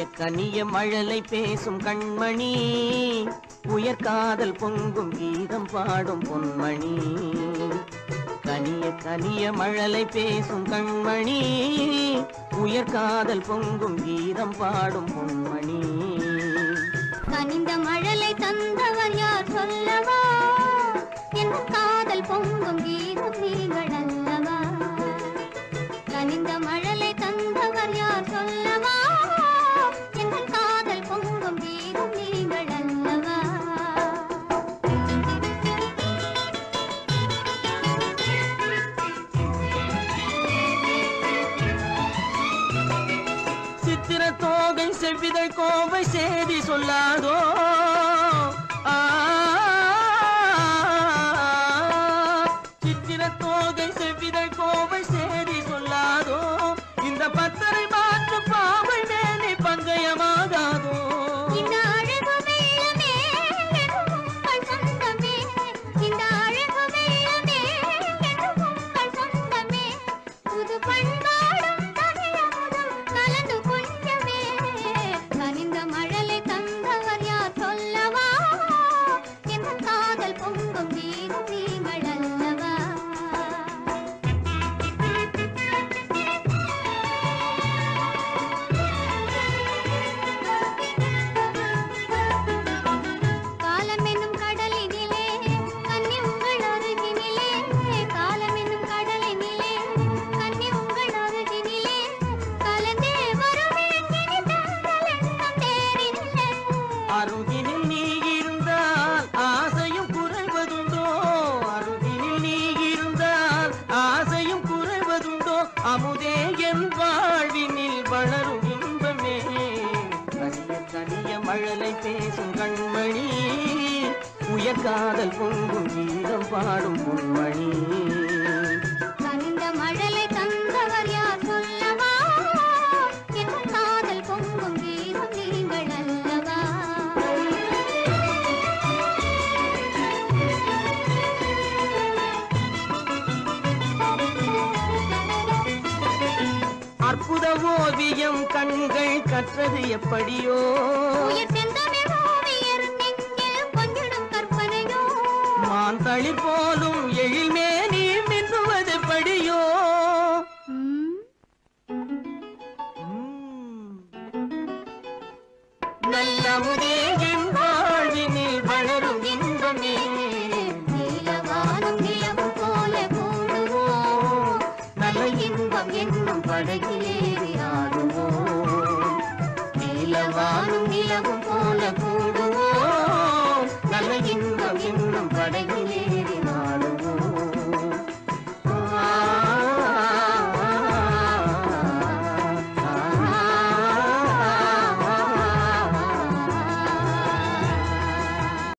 கனிய மழலை பேசும் கண்மணி உயர்காதல் பொங்கும் கீதம் பாடும் பொன்மணி கனிய கனிய மழலை பேசும் கண்மணி உயர்காதல் பொங்கும் கீதம் பாடும் பொன்மணி கனிந்த மழலை தந்தவர் யார் சொல்லவா என் காதல் பொங்கும் கீதம் நீங்கள் அல்லவா கனிந்த மழலை தந்தவர் யார் சொல்லவா என் காதல் பொங்கும் கீதம் நீங்கள் அல்லவா சித்திர தோகை செவ்விதழ் கோவை சேதி சொல்லாதோ ஆ, சித்திர தோகை செவ்விதழ் கோவை சேதி சொல்லாதோ இந்த பத்தரை மாற்று பாவை மேலே பங்கயமாகாதோ இந்த அழகு வெள்ளமே என் உங்கள் சொந்தமே இந்த அழகு வெள்ளமே என் உங்கள் சொந்தமே புது பண்பாடும் தமிழமுதும் கலந்து கொஞ்சமே கனிந்த மழலை தந்தவர் யார் சொல்லவா என் காதல் பொங்கும் கீதம் நீங்கள் அல்லவா காலம் என்னும் கடலினிலே கன்னி உங்கள் அருகினிலே காலம் என்னும் கடலினிலே கன்னி உங்கள் அருகினிலே கலந்தே வருவேன் இனி தங்கள் எண்ணம் தேரினிலே அருகினில் நீ இருந்தால் ஆசையும் குறைவதுண்டோ அருகினில் நீ இருந்தால் ஆசையும் குறைவதுண்டோ அமுதே என் வாழ்வினில் வளரும் இன்பமே கனிய கனிய மழலை பேசும் கண்மணி உயர்காதல் பொங்கும் கீதம் பாடும் பொன்மணி கனிந்த மழலை தந்தவர் யார் சொல்லவா என் காதல் பொங்கும் கீதம் நீங்கள் அல்லவா அற்புத ஓவியம் கண்கள் கற்றது எப்படியோ உயிர் செந்தமிழ் ஓவியர் நெஞ்சில் கொஞ்சிடும் கற்பனையோ மான் தளிர் போலும் எழில்மே நீ மின்னுவது படியோ ம், நல்ல என் வாழ்வினில் வளரும் இன்பமே நீலவானம் நிலவும் போல கூடுவோம் நல்ல இன்பம் என்னும் படகிலேறி ஆடுவோம் நீலவானும் நிலவும் போல கூடுவோம் நல்ல இன்பம் என்னும் படகு